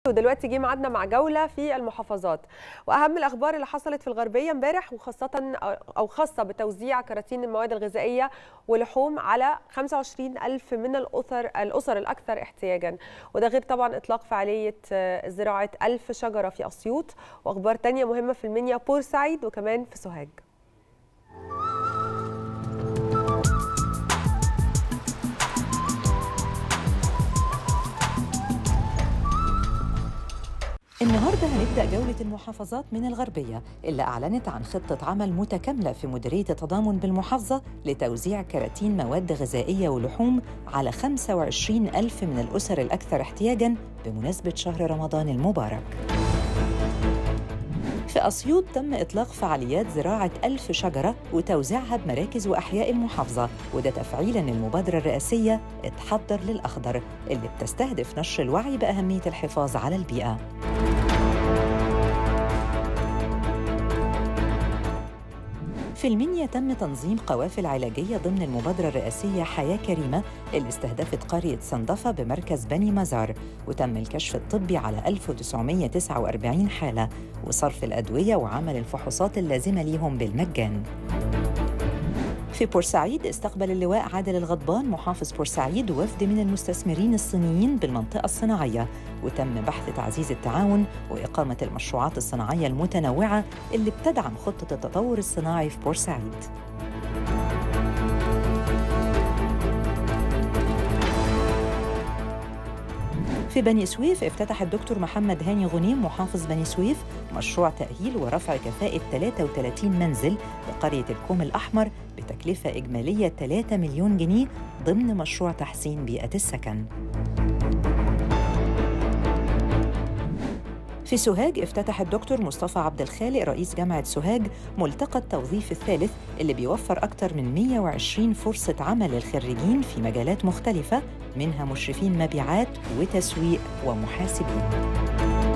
ودلوقتي جه ميعادنا مع جوله في المحافظات واهم الاخبار اللي حصلت في الغربيه امبارح وخاصه او خاصه بتوزيع كراتين المواد الغذائيه ولحوم على 25 الف من الاسر الاسر الاكثر احتياجا وده غير طبعا اطلاق فعاليه زراعه ألف شجره في اسيوط واخبار تانية مهمه في المنيا بورسعيد وكمان في سوهاج النهارده هنبدا جوله المحافظات من الغربيه اللي اعلنت عن خطه عمل متكامله في مديريه التضامن بالمحافظه لتوزيع كراتين مواد غذائيه ولحوم على 25 ألف من الأسر الأكثر احتياجاً بمناسبة شهر رمضان المبارك. في أسيوط تم إطلاق فعاليات زراعة ألف شجرة وتوزيعها بمراكز وأحياء المحافظة وده تفعيلاً للمبادرة الرئاسية اتحضر للأخضر اللي بتستهدف نشر الوعي بأهمية الحفاظ على البيئة. في المنيا تم تنظيم قوافل علاجية ضمن المبادرة الرئاسية حياة كريمة اللي استهدفت قرية صندفة بمركز بني مزار وتم الكشف الطبي على 1949 حالة وصرف الأدوية وعمل الفحوصات اللازمة ليهم بالمجان. في بورسعيد استقبل اللواء عادل الغضبان محافظ بورسعيد وفد من المستثمرين الصينيين بالمنطقة الصناعية وتم بحث تعزيز التعاون وإقامة المشروعات الصناعية المتنوعة اللي بتدعم خطة التطور الصناعي في بورسعيد في بني سويف افتتح الدكتور محمد هاني غنيم محافظ بني سويف مشروع تأهيل ورفع كفاءة 33 منزل لقرية الكوم الأحمر بتكلفة إجمالية 3 مليون جنيه ضمن مشروع تحسين بيئة السكن. في سوهاج افتتح الدكتور مصطفى عبد الخالق رئيس جامعة سوهاج ملتقى التوظيف الثالث اللي بيوفر أكثر من 120 فرصة عمل للخريجين في مجالات مختلفة منها مشرفين مبيعات وتسويق ومحاسبين.